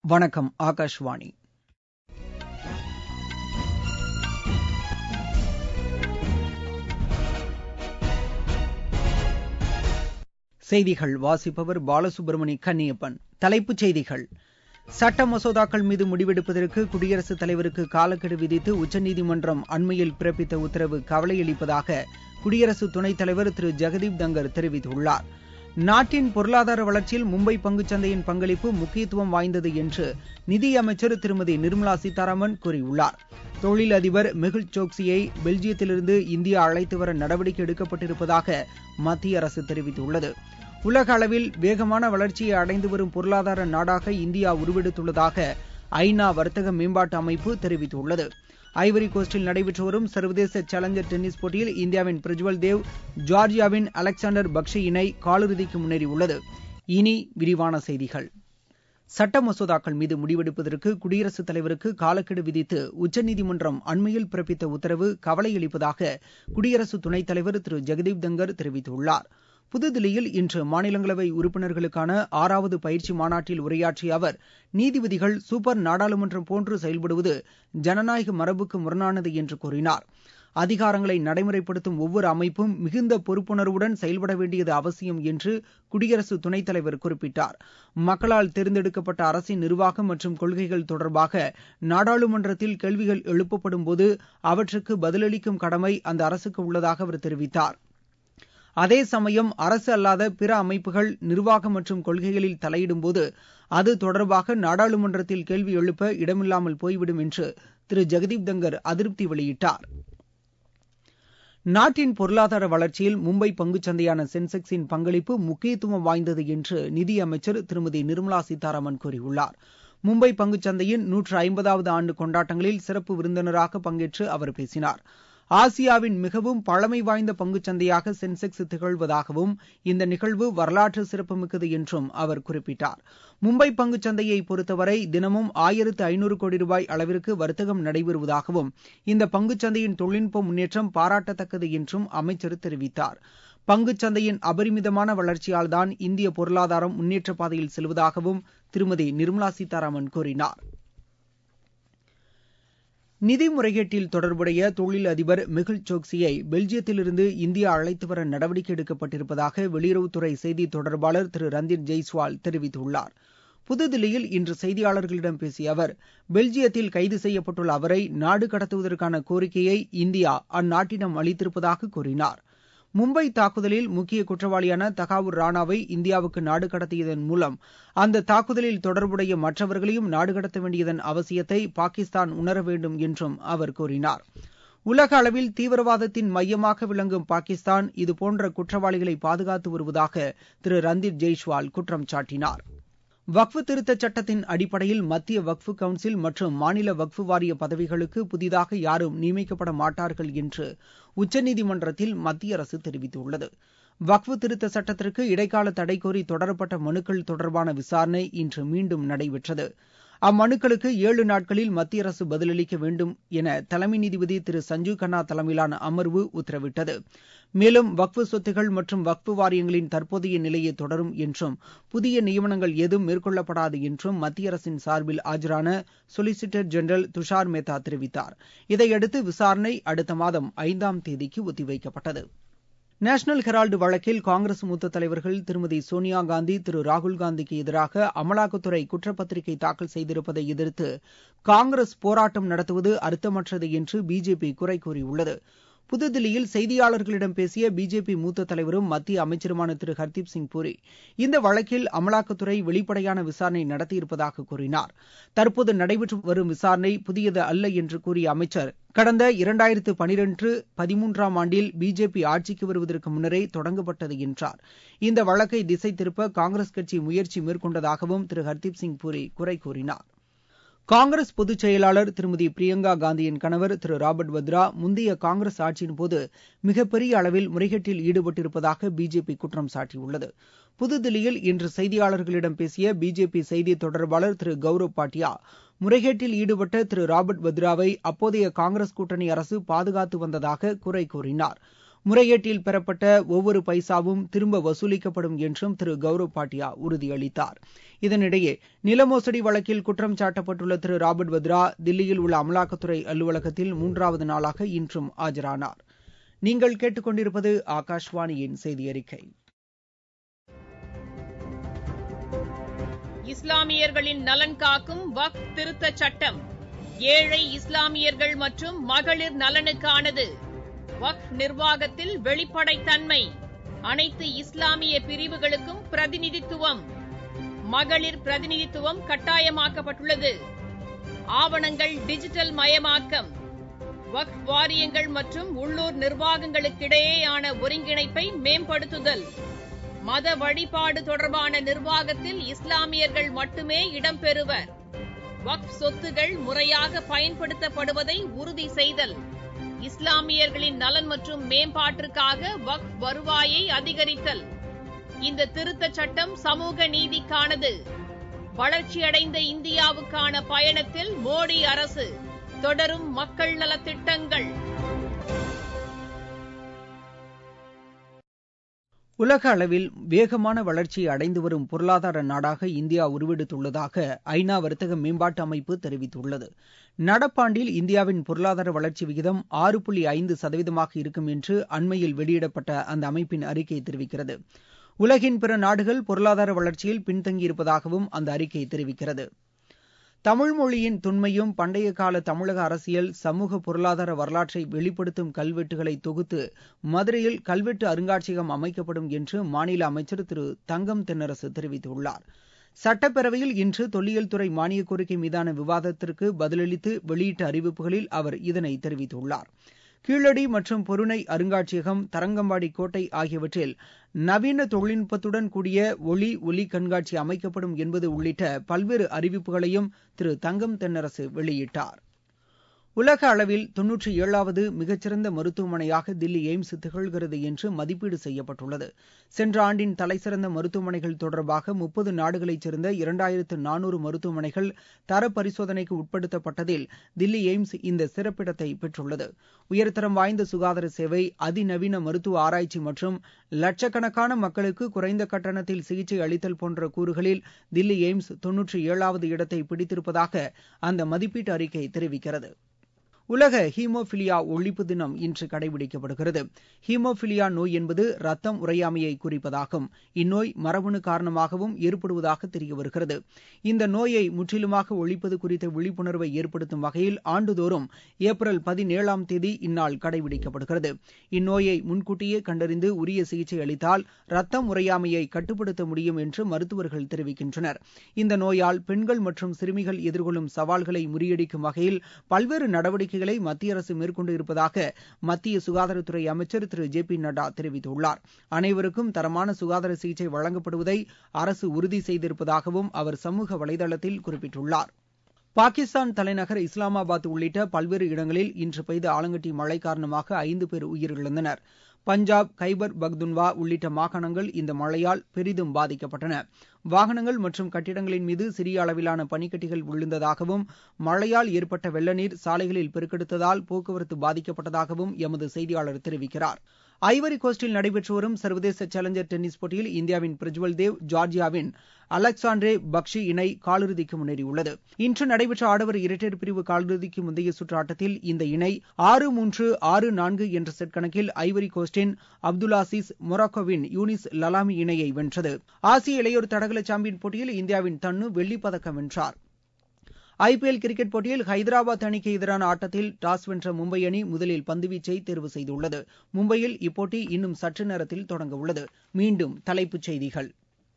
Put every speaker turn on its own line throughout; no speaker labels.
வணக்கம் ஆகாஷ்வாணி செய்திகள் வாசிப்பவர் பாலசுப்ரமணி கன்னியப்பன் தலைப்புச் செய்திகள் சட்ட மசோதாக்கள் மீது முடிவெடுப்பதற்கு குடியரசுத் தலைவருக்கு காலக்கெடு விதித்து உச்சநீதிமன்றம் அண்மையில் பிறப்பித்த உத்தரவு கவலையளிப்பதாக குடியரசு துணைத் தலைவர் திரு ஜெகதீப் தங்கர் தெரிவித்துள்ளார் நாட்டின் பொருளாதார வளர்ச்சியில் மும்பை பங்குச்சந்தையின் பங்களிப்பு முக்கியத்துவம் வாய்ந்தது என்று நிதியமைச்சர் திருமதி நிர்மலா சீதாராமன் கூறியுள்ளார் தொழிலதிபர் மெகுல் சோக்சியை பெல்ஜியத்திலிருந்து இந்தியா அழைத்து வர நடவடிக்கை எடுக்கப்பட்டிருப்பதாக மத்திய அரசு தெரிவித்துள்ளது உலக அளவில் வேகமான வளர்ச்சியை அடைந்து வரும் பொருளாதார நாடாக இந்தியா உருவெடுத்துள்ளதாக ஐநா வர்த்தக மேம்பாட்டு அமைப்பு தெரிவித்துள்ளது ஐவரி கோஸ்டில் நடைபெற்று வரும் சர்வதேச சேலஞ்சர் டென்னிஸ் போட்டியில் இந்தியாவின் பிரஜ்வல் தேவ் ஜார்ஜியாவின் அலெக்சாண்டர் பக்ஷி இணை காலிறுதிக்கு முன்னேறியுள்ளது இனி விரிவான செய்திகள் சட்ட மசோதாக்கள் மீது முடிவெடுப்பதற்கு குடியரசுத் தலைவருக்கு காலக்கெடு விதித்து உச்சநீதிமன்றம் அண்மையில் பிறப்பித்த உத்தரவு கவலையளிப்பதாக குடியரசு துணைத் தலைவர் திரு ஜெகதீப் தங்கர் தெரிவித்துள்ளார் புதுதில்லியில் இன்று மாநிலங்களவை உறுப்பினர்களுக்கான ஆறாவது பயிற்சி மாநாட்டில் உரையாற்றிய அவர் நீதிபதிகள் சூப்பர் நாடாளுமன்றம் போன்று செயல்படுவது ஜனநாயக மரபுக்கு முரணானது என்று கூறினார் அதிகாரங்களை நடைமுறைப்படுத்தும் ஒவ்வொரு அமைப்பும் மிகுந்த பொறுப்புணர்வுடன் செயல்பட வேண்டியது அவசியம் என்று குடியரசு துணைத் தலைவர் குறிப்பிட்டார் மக்களால் தேர்ந்தெடுக்கப்பட்ட அரசின் நிர்வாகம் மற்றும் கொள்கைகள் தொடர்பாக நாடாளுமன்றத்தில் கேள்விகள் எழுப்பப்படும் போது அவற்றுக்கு பதிலளிக்கும் கடமை அந்த அரசுக்கு உள்ளதாக அவர் தெரிவித்தார் அதே சமயம் அரசு அல்லாத பிற அமைப்புகள் நிர்வாகம் மற்றும் கொள்கைகளில் தலையிடும்போது அது தொடர்பாக நாடாளுமன்றத்தில் கேள்வி எழுப்ப இடமில்லாமல் போய்விடும் என்று திரு ஜெகதீப் தங்கர் அதிருப்தி வெளியிட்டார் நாட்டின் பொருளாதார வளர்ச்சியில் மும்பை பங்குச்சந்தையான சென்செக்ஸின் பங்களிப்பு முக்கியத்துவம் வாய்ந்தது என்று நிதியமைச்சர் திருமதி நிர்மலா சீதாராமன் கூறியுள்ளார் மும்பை பங்குச்சந்தையின் நூற்று ஐம்பதாவது ஆண்டு கொண்டாட்டங்களில் சிறப்பு விருந்தினராக பங்கேற்று அவர் பேசினார் ஆசியாவின் மிகவும் பழமை வாய்ந்த பங்குச்சந்தையாக சென்செக்ஸ் திகழ்வதாகவும் இந்த நிகழ்வு வரலாற்று சிறப்புமிக்கது என்றும் அவர் குறிப்பிட்டார் மும்பை பங்குச்சந்தையை பொறுத்தவரை தினமும் ஆயிரத்து ஐநூறு கோடி ரூபாய் அளவிற்கு வர்த்தகம் நடைபெறுவதாகவும் இந்த பங்குச்சந்தையின் தொழில்நுட்ப முன்னேற்றம் பாராட்டத்தக்கது என்றும் அமைச்சர் தெரிவித்தார் பங்குச்சந்தையின் அபரிமிதமான வளர்ச்சியால்தான் இந்திய பொருளாதாரம் முன்னேற்ற பாதையில் செல்வதாகவும் திருமதி நிர்மலா சீதாராமன் கூறினார் நிதி முறைகேட்டில் தொடர்புடைய தொழில் அதிபர் மெகுல் சோக்சியை பெல்ஜியத்திலிருந்து இந்தியா அழைத்து வர நடவடிக்கை எடுக்கப்பட்டிருப்பதாக வெளியுறவுத்துறை செய்தி தொடர்பாளர் திரு ரந்தீர் ஜெய்ஸ்வால் தெரிவித்துள்ளார் புதுதில்லியில் இன்று செய்தியாளர்களிடம் பேசிய அவர் பெல்ஜியத்தில் கைது செய்யப்பட்டுள்ள அவரை நாடு கடத்துவதற்கான கோரிக்கையை இந்தியா அந்நாட்டிடம் அளித்திருப்பதாக கூறினார் மும்பை தாக்குதலில் முக்கிய குற்றவாளியான தகாவூர் ராணாவை இந்தியாவுக்கு நாடு கடத்தியதன் மூலம் அந்த தாக்குதலில் தொடர்புடைய மற்றவர்களையும் நாடு கடத்த வேண்டியதன் அவசியத்தை பாகிஸ்தான் உணர வேண்டும் என்றும் அவர் கூறினார் உலக அளவில் தீவிரவாதத்தின் மையமாக விளங்கும் பாகிஸ்தான் இதுபோன்ற குற்றவாளிகளை பாதுகாத்து வருவதாக திரு ரந்தீப் ஜெய்ஸ்வால் குற்றம் சாட்டினார் வக்ஃபு திருத்தச் சட்டத்தின் அடிப்படையில் மத்திய வக்ஃபு கவுன்சில் மற்றும் மாநில வக்ஃபு வாரிய பதவிகளுக்கு புதிதாக யாரும் நியமிக்கப்பட மாட்டார்கள் என்று உச்சநீதிமன்றத்தில் மத்திய அரசு தெரிவித்துள்ளது வக்ஃபு திருத்த சட்டத்திற்கு இடைக்கால தடை கோரி தொடரப்பட்ட மனுக்கள் தொடர்பான விசாரணை இன்று மீண்டும் நடைபெற்றது அம்மனுக்களுக்கு ஏழு நாட்களில் மத்திய அரசு பதிலளிக்க வேண்டும் என தலைமை நீதிபதி திரு சஞ்சீவ் கன்னா தலைமையிலான அமர்வு உத்தரவிட்டது மேலும் வக்ஃபு சொத்துகள் மற்றும் வக்ஃபு வாரியங்களின் தற்போதைய நிலையை தொடரும் என்றும் புதிய நியமனங்கள் ஏதும் மேற்கொள்ளப்படாது என்றும் மத்திய அரசின் சார்பில் ஆஜரான சொலிசிட்டர் ஜெனரல் துஷார் மேத்தா தெரிவித்தார் இதையடுத்து விசாரணை அடுத்த மாதம் ஐந்தாம் தேதிக்கு ஒத்திவைக்கப்பட்டது நேஷனல் ஹெரால்டு வழக்கில் காங்கிரஸ் மூத்த தலைவர்கள் திருமதி சோனியா காந்தி திரு ராகுல் காந்திக்கு எதிராக அமலாக்கத்துறை குற்றப்பத்திரிகை தாக்கல் செய்திருப்பதை எதிர்த்து காங்கிரஸ் போராட்டம் நடத்துவது அர்த்தமற்றது என்று பிஜேபி குறை கூறியுள்ளது புதுதில்லியில் செய்தியாளர்களிடம் பேசிய பிஜேபி மூத்த தலைவரும் மத்திய அமைச்சருமான திரு ஹர்தீப் சிங் பூரி இந்த வழக்கில் அமலாக்கத்துறை வெளிப்படையான விசாரணை நடத்தியிருப்பதாக கூறினார் தற்போது நடைபெற்று வரும் விசாரணை புதியது அல்ல என்று கூறிய அமைச்சர் கடந்த இரண்டாயிரத்து பனிரெண்டு பதிமூன்றாம் ஆண்டில் பிஜேபி ஆட்சிக்கு வருவதற்கு முன்னரே தொடங்கப்பட்டது என்றார் இந்த வழக்கை திசை திருப்ப காங்கிரஸ் கட்சி முயற்சி மேற்கொண்டதாகவும் திரு ஹர்தீப் சிங் பூரி குறை கூறினார் காங்கிரஸ் பொதுச் செயலாளர் திருமதி பிரியங்கா காந்தியின் கணவர் திரு ராபர்ட் வத்ரா முந்தைய காங்கிரஸ் ஆட்சியின்போது மிகப்பெரிய அளவில் முறைகேட்டில் ஈடுபட்டிருப்பதாக பிஜேபி குற்றம் சாட்டியுள்ளது புதுதில்லியில் இன்று செய்தியாளர்களிடம் பேசிய பிஜேபி செய்தி தொடர்பாளர் திரு கௌரவ் பாட்டியா முறைகேட்டில் ஈடுபட்ட திரு ராபர்ட் வத்ராவை அப்போதைய காங்கிரஸ் கூட்டணி அரசு பாதுகாத்து வந்ததாக குறை கூறினார் முறைகேட்டில் பெறப்பட்ட ஒவ்வொரு பைசாவும் திரும்ப வசூலிக்கப்படும் என்றும் திரு கௌரவ் பாட்டியா உறுதியளித்தார் இதனிடையே நில மோசடி வழக்கில் குற்றம் சாட்டப்பட்டுள்ள திரு ராபர்ட் வத்ரா தில்லியில் உள்ள அமலாக்கத்துறை அலுவலகத்தில் மூன்றாவது நாளாக இன்றும் ஆஜரானார் நீங்கள் கேட்டுக்கொண்டிருப்பது ஆகாஷ்வாணியின் செய்தி அறிக்கை
இஸ்லாமியர்களின் நலன் காக்கும் வக் திருத்த சட்டம் ஏழை இஸ்லாமியர்கள் மற்றும் மகளிர் நலனுக்கானது வக் நிர்வாகத்தில் வெளிப்படைத்தன்மை அனைத்து இஸ்லாமிய பிரிவுகளுக்கும் பிரதிநிதித்துவம் மகளிர் பிரதிநிதித்துவம் கட்டாயமாக்கப்பட்டுள்ளது ஆவணங்கள் டிஜிட்டல் மயமாக்கம் வக் வாரியங்கள் மற்றும் உள்ளூர் நிர்வாகங்களுக்கிடையேயான ஒருங்கிணைப்பை மேம்படுத்துதல் மத வழிபாடு தொடர்பான நிர்வாகத்தில் இஸ்லாமியர்கள் மட்டுமே இடம்பெறுவர் வக்ஃப் சொத்துகள் முறையாக பயன்படுத்தப்படுவதை உறுதி செய்தல் இஸ்லாமியர்களின் நலன் மற்றும் மேம்பாட்டிற்காக வக்ஃப் வருவாயை அதிகரித்தல் இந்த திருத்தச் சட்டம் சமூக நீதிக்கானது வளர்ச்சியடைந்த இந்தியாவுக்கான பயணத்தில் மோடி அரசு தொடரும் மக்கள் நலத்திட்டங்கள்
உலக அளவில் வேகமான வளர்ச்சியை அடைந்து வரும் பொருளாதார நாடாக இந்தியா உருவெடுத்துள்ளதாக ஐநா வர்த்தக மேம்பாட்டு அமைப்பு தெரிவித்துள்ளது நடப்பாண்டில் இந்தியாவின் பொருளாதார வளர்ச்சி விகிதம் ஆறு புள்ளி ஐந்து சதவீதமாக இருக்கும் என்று அண்மையில் வெளியிடப்பட்ட அந்த அமைப்பின் அறிக்கை தெரிவிக்கிறது உலகின் பிற நாடுகள் பொருளாதார வளர்ச்சியில் பின்தங்கியிருப்பதாகவும் அந்த அறிக்கை தெரிவிக்கிறது தமிழ் மொழியின் தொன்மையும் பண்டைய கால தமிழக அரசியல் சமூக பொருளாதார வரலாற்றை வெளிப்படுத்தும் கல்வெட்டுகளை தொகுத்து மதுரையில் கல்வெட்டு அருங்காட்சியகம் அமைக்கப்படும் என்று மாநில அமைச்சர் திரு தங்கம் தென்னரசு தெரிவித்துள்ளார் சட்டப்பேரவையில் இன்று தொல்லியல் துறை மானிய கோரிக்கை மீதான விவாதத்திற்கு பதிலளித்து வெளியிட்ட அறிவிப்புகளில் அவர் இதனை தெரிவித்துள்ளார் கீழடி மற்றும் பொருணை அருங்காட்சியகம் தரங்கம்பாடி கோட்டை ஆகியவற்றில் நவீன தொழில்நுட்பத்துடன் கூடிய ஒளி ஒலி கண்காட்சி அமைக்கப்படும் என்பது உள்ளிட்ட பல்வேறு அறிவிப்புகளையும் திரு தங்கம் தென்னரசு வெளியிட்டார் உலக அளவில் தொன்னூற்றி ஏழாவது மிகச்சிறந்த மருத்துவமனையாக தில்லி எய்ம்ஸ் திகழ்கிறது என்று மதிப்பீடு செய்யப்பட்டுள்ளது சென்ற ஆண்டின் தலைசிறந்த மருத்துவமனைகள் தொடர்பாக முப்பது நாடுகளைச் சேர்ந்த இரண்டாயிரத்து நானூறு மருத்துவமனைகள் தர பரிசோதனைக்கு உட்படுத்தப்பட்டதில் தில்லி எய்ம்ஸ் இந்த சிறப்பிடத்தை பெற்றுள்ளது உயர்தரம் வாய்ந்த சுகாதார சேவை அதிநவீன மருத்துவ ஆராய்ச்சி மற்றும் லட்சக்கணக்கான மக்களுக்கு குறைந்த கட்டணத்தில் சிகிச்சை அளித்தல் போன்ற கூறுகளில் தில்லி எய்ம்ஸ் தொன்னூற்றி ஏழாவது இடத்தை பிடித்திருப்பதாக அந்த மதிப்பீட்டு அறிக்கை தெரிவிக்கிறது உலக ஹீமோபிலியா ஒழிப்பு தினம் இன்று கடைபிடிக்கப்படுகிறது ஹீமோபிலியா நோய் என்பது ரத்தம் உறையாமையை குறிப்பதாகும் இந்நோய் மரபணு காரணமாகவும் ஏற்படுவதாக தெரிய வருகிறது இந்த நோயை முற்றிலுமாக ஒழிப்பது குறித்த விழிப்புணர்வை ஏற்படுத்தும் வகையில் ஆண்டுதோறும் ஏப்ரல் பதினேழாம் தேதி இந்நாள் கடைபிடிக்கப்படுகிறது இந்நோயை முன்கூட்டியே கண்டறிந்து உரிய சிகிச்சை அளித்தால் ரத்தம் உறையாமையை கட்டுப்படுத்த முடியும் என்று மருத்துவர்கள் தெரிவிக்கின்றனர் இந்த நோயால் பெண்கள் மற்றும் சிறுமிகள் எதிர்கொள்ளும் சவால்களை முறியடிக்கும் வகையில் பல்வேறு நடவடிக்கை நடவடிக்கைகளை மத்திய அரசு மேற்கொண்டு இருப்பதாக மத்திய சுகாதாரத்துறை அமைச்சர் திரு ஜே பி நட்டா தெரிவித்துள்ளார் அனைவருக்கும் தரமான சுகாதார சிகிச்சை வழங்கப்படுவதை அரசு உறுதி செய்திருப்பதாகவும் அவர் சமூக வலைதளத்தில் குறிப்பிட்டுள்ளார் பாகிஸ்தான் தலைநகர் இஸ்லாமாபாத் உள்ளிட்ட பல்வேறு இடங்களில் இன்று பெய்த ஆலங்கட்டி மழை காரணமாக ஐந்து பேர் உயிரிழந்தனர் பஞ்சாப் கைபர் பக்துன்வா உள்ளிட்ட மாகாணங்கள் இந்த மழையால் பெரிதும் பாதிக்கப்பட்டன வாகனங்கள் மற்றும் கட்டிடங்களின் மீது சிறிய அளவிலான பனிக்கட்டிகள் விழுந்ததாகவும் மழையால் ஏற்பட்ட வெள்ள நீர் சாலைகளில் பெருக்கெடுத்ததால் போக்குவரத்து பாதிக்கப்பட்டதாகவும் எமது செய்தியாளர் தெரிவிக்கிறார் ஐவரி கோஸ்டில் நடைபெற்று வரும் சர்வதேச சேலஞ்சர் டென்னிஸ் போட்டியில் இந்தியாவின் பிரஜ்வல் தேவ் ஜார்ஜியாவின் அலெக்சாண்ட்ரே பக்ஷி இணை காலிறுதிக்கு முன்னேறியுள்ளது இன்று நடைபெற்ற ஆடவர் இரட்டையர் பிரிவு காலிறுதிக்கு முந்தைய சுற்று ஆட்டத்தில் இந்த இணை ஆறு மூன்று ஆறு நான்கு என்ற செட் கணக்கில் ஐவரி கோஸ்டின் அப்துல்லாசிஸ் மொராக்கோவின் யூனிஸ் லலாமி இணையை வென்றது ஆசிய இளையோர் தடகள சாம்பியன் போட்டியில் இந்தியாவின் தன்னு வெள்ளிப்பதக்கம் வென்றார் ஐபிஎல் கிரிக்கெட் போட்டியில் ஹைதராபாத் அணிக்கு எதிரான ஆட்டத்தில் டாஸ் வென்ற மும்பை அணி முதலில் பந்துவீச்சை தேர்வு செய்துள்ளது மும்பையில் இப்போட்டி இன்னும் சற்று நேரத்தில் தொடங்க உள்ளது மீண்டும் தலைப்புச் செய்திகள்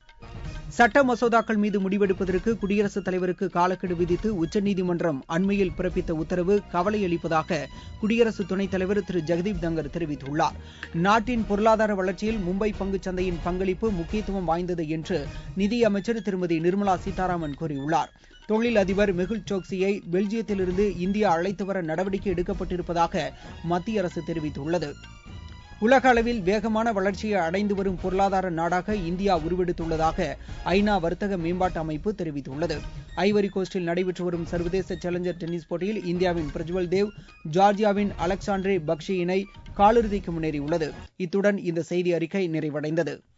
சட்ட மசோதாக்கள் மீது முடிவெடுப்பதற்கு குடியரசுத் தலைவருக்கு காலக்கெடு விதித்து உச்சநீதிமன்றம் அண்மையில் பிறப்பித்த உத்தரவு கவலை அளிப்பதாக குடியரசு துணைத் தலைவர் திரு ஜெகதீப் தங்கர் தெரிவித்துள்ளார் நாட்டின் பொருளாதார வளர்ச்சியில் மும்பை பங்குச் சந்தையின் பங்களிப்பு முக்கியத்துவம் வாய்ந்தது என்று நிதியமைச்சர் திருமதி நிர்மலா சீதாராமன் கூறியுள்ளார் தொழில் அதிபர் மெகுல் சோக்சியை பெல்ஜியத்திலிருந்து இந்தியா அழைத்து வர நடவடிக்கை எடுக்கப்பட்டிருப்பதாக மத்திய அரசு தெரிவித்துள்ளது உலக அளவில் வேகமான வளர்ச்சியை அடைந்து வரும் பொருளாதார நாடாக இந்தியா உருவெடுத்துள்ளதாக ஐநா வர்த்தக மேம்பாட்டு அமைப்பு தெரிவித்துள்ளது ஐவரி கோஸ்டில் நடைபெற்று வரும் சர்வதேச சேலஞ்சர் டென்னிஸ் போட்டியில் இந்தியாவின் பிரஜ்வல் தேவ் ஜார்ஜியாவின் அலெக்சாண்ட்ரே பக்ஷி இணை காலிறுதிக்கு முன்னேறியுள்ளது இத்துடன் இந்த செய்தி அறிக்கை நிறைவடைந்தது